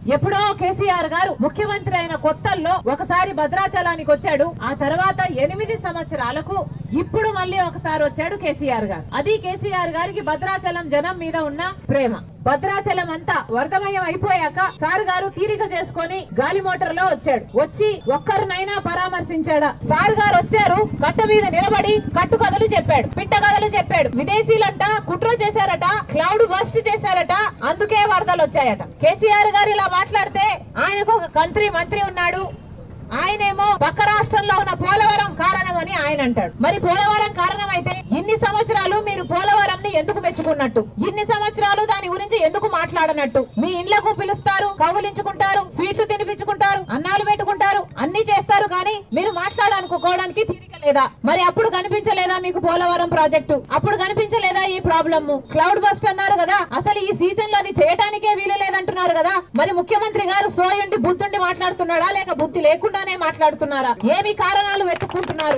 ఎప్పుడో కేసీఆర్ గారు ముఖ్యమంత్రి అయిన కొత్తల్లో ఒకసారి భద్రాచలానికి వచ్చాడు ఆ తర్వాత ఎనిమిది సంవత్సరాలకు ఇప్పుడు మళ్ళీ ఒకసారి వచ్చాడు కేసీఆర్ గారు అది కేసీఆర్ గారికి భద్రాచలం జనం మీద ఉన్న ప్రేమ భద్రాచలం అంతా వరదమయం అయిపోయాక సార్ గారు తీరిక చేసుకొని గాలి మోటార్ లో వచ్చాడు వచ్చి ఒక్కరినైనా పరామర్శించాడా సార్ గారు వచ్చారు కట్ట మీద నిలబడి కట్టు కథలు చెప్పాడు పిట్ట కథలు చెప్పాడు విదేశీలంట కుట్ర చేశారట క్లౌడ్ బస్ట్ చేశారట అందుకే వరదలు వచ్చాయట కేసీఆర్ గారు ఇలా మాట్లాడితే ఆయనకు ఒక కంత్రి మంత్రి ఉన్నాడు ఆయనేమో పక్క రాష్ట్రంలో ఉన్న పోలవరం కారణమని ఆయన అంటాడు మరి పోలవరం కారణమైతే ఇన్ని సంవత్సరాలు మీరు పోలవరం ని ఎందుకు మెచ్చుకున్నట్టు ఇన్ని సంవత్సరాలు దాని గురించి ఎందుకు మాట్లాడనట్టు మీ ఇండ్లకు పిలుస్తారు కౌగులించుకుంటారు స్వీట్లు తినిపించుకుంటారు అన్నాలు పెట్టుకుంటారు అన్ని చేస్తారు కానీ మీరు మాట్లాడాలనుకోవడానికి తీరిక లేదా మరి అప్పుడు కనిపించలేదా మీకు పోలవరం ప్రాజెక్టు అప్పుడు కనిపించలేదా ఈ ప్రాబ్లమ్ క్లౌడ్ బస్ట్ అన్నారు కదా అసలు ఈ సీజన్ లో అది చేయడానికే వీలు లేదంటున్నారు కదా మరి ముఖ్యమంత్రి గారు సోయుండి బుద్ధుండి మాట్లాడుతున్నాడా లేక బుద్ధి లేకుండానే మాట్లాడుతున్నారా ఏమి కారణాలు వెతుక్కుంటున్నారు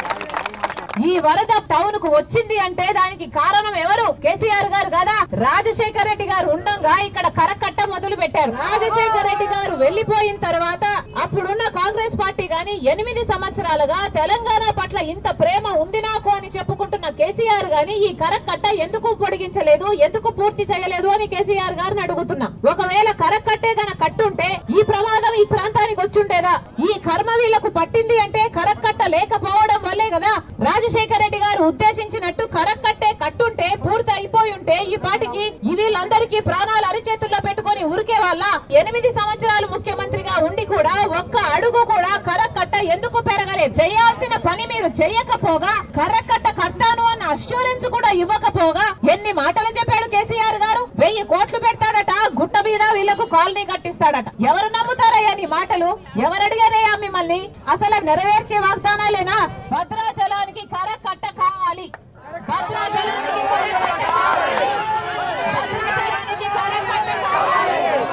ఈ వరద టౌన్ కు వచ్చింది అంటే దానికి కారణం ఎవరు కేసీఆర్ గారు కదా రాజశేఖర రెడ్డి గారు ఉండంగా ఇక్కడ కరకట్ట మొదలు పెట్టారు రాజశేఖర రెడ్డి గారు వెళ్లిపోయిన తర్వాత అప్పుడున్న కాంగ్రెస్ పార్టీ గాని ఎనిమిది సంవత్సరాలుగా తెలంగాణ పట్ల ఇంత ప్రేమ ఉంది నాకు అని చెప్పుకుంటున్న కేసీఆర్ గాని ఈ కరకట్ట ఎందుకు పొడిగించలేదు ఎందుకు పూర్తి చేయలేదు అని కేసీఆర్ గారిని అడుగుతున్నా ఒకవేళ కరకట్టే గన కట్టుంటే ఈ ప్రమాదం ఈ ప్రాంతానికి వచ్చుండేదా ఈ కర్మ వీళ్లకు పట్టింది అంటే కరకట్ట లేకపోవడం వల్లే కదా రాజశేఖర రెడ్డి గారు ఉద్దేశించినట్టు కరకట్టే కట్టుంటే పూర్తి అయిపోయి ఉంటే ఈ పాటికి ఈ వీళ్ళందరికీ ప్రాణాలు అరిచేతుల్లో పెట్టుకొని ఉరికే వాళ్ళ ఎనిమిది సంవత్సరాలు ముఖ్యమంత్రిగా ఉండి కూడా ఒక్క అడుగు కూడా కరకట్ట ఎందుకు పెరగలేదు చేయాల్సిన పని మీరు చేయకపోగా కరకట్ట కడతాను అన్న అష్యూరెన్స్ కూడా ఇవ్వకపోగా ఎన్ని మాటలు చెప్పాడు కేసీఆర్ గారు వెయ్యి కోట్లు పెడతాడట గుట్ట మీద వీళ్లకు కాలనీ కట్టిస్తాడట ఎవరు నమ్ముతారయ్యా నీ మాటలు ఎవరు అడిగారయ్యా మిమ్మల్ని అసలు నెరవేర్చే వాగ్దానాలేనా భద్రాచలానికి కరకట్ట కావాలి భద్రాచలం